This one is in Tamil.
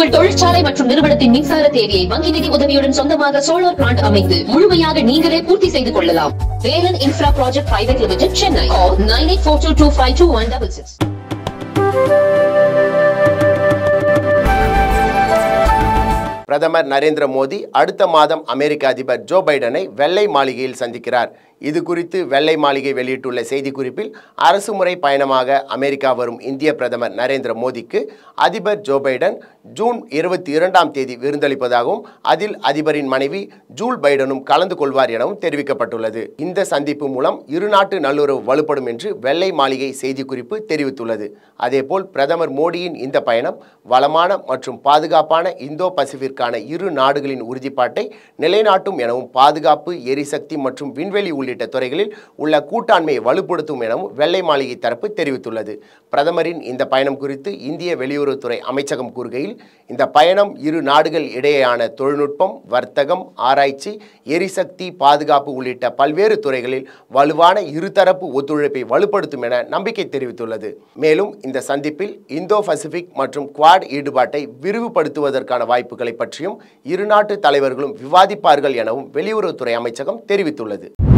உங்கள் தொழிற்சாலை மற்றும் நிறுவனத்தின் மின்சார தேவையை வங்கி நிதி உதவியுடன் சொந்தமாக சோலார் பிளான்ட் அமைத்து முழுமையாக நீங்களே பூர்த்தி செய்து கொள்ளலாம் Velan infra project private limited Chennai nine eight four two two five two one double six பிரதமர் நரேந்திர மோடி அடுத்த மாதம் அமெரிக்க அதிபர் ஜோ பைடனை வெள்ளை மாளிகையில் சந்திக்கிறார் இது குறித்து வெள்ளை மாளிகை வெளியிட்டுள்ள செய்திக்குறிப்பில் அரசுமுறை பயணமாக அமெரிக்கா வரும் இந்திய பிரதமர் நரேந்திர மோடிக்கு அதிபர் ஜோ பைடன் ஜூன் இருபத்தி இரண்டாம் தேதி விருந்தளிப்பதாகவும் அதில் அதிபரின் மனைவி ஜூல் பைடனும் கலந்து கொள்வார் எனவும் தெரிவிக்கப்பட்டுள்ளது இந்த சந்திப்பு மூலம் இருநாட்டு நல்லுறவு வலுப்படும் என்று வெள்ளை மாளிகை செய்திக்குறிப்பு தெரிவித்துள்ளது அதேபோல் பிரதமர் மோடியின் இந்த பயணம் வளமான மற்றும் பாதுகாப்பான இந்தோ பசிபிற்கான இரு நாடுகளின் உறுதிப்பாட்டை நிலைநாட்டும் எனவும் பாதுகாப்பு எரிசக்தி மற்றும் விண்வெளி உள்ளிட்ட துறைகளில் உள்ள கூட்டாண்மையை வலுப்படுத்தும் எனவும் வெள்ளை மாளிகை தரப்பு தெரிவித்துள்ளது பிரதமரின் இந்த பயணம் குறித்து இந்திய வெளியுறவுத்துறை அமைச்சகம் கூறுகையில் இந்த பயணம் இரு நாடுகள் இடையேயான தொழில்நுட்பம் வர்த்தகம் ஆராய்ச்சி எரிசக்தி பாதுகாப்பு உள்ளிட்ட பல்வேறு துறைகளில் வலுவான இருதரப்பு ஒத்துழைப்பை வலுப்படுத்தும் என நம்பிக்கை தெரிவித்துள்ளது மேலும் இந்த சந்திப்பில் இந்தோ பசிபிக் மற்றும் குவாட் ஈடுபாட்டை விரிவுபடுத்துவதற்கான வாய்ப்புகளை பற்றியும் இரு நாட்டு தலைவர்களும் விவாதிப்பார்கள் எனவும் வெளியுறவுத்துறை அமைச்சகம் தெரிவித்துள்ளது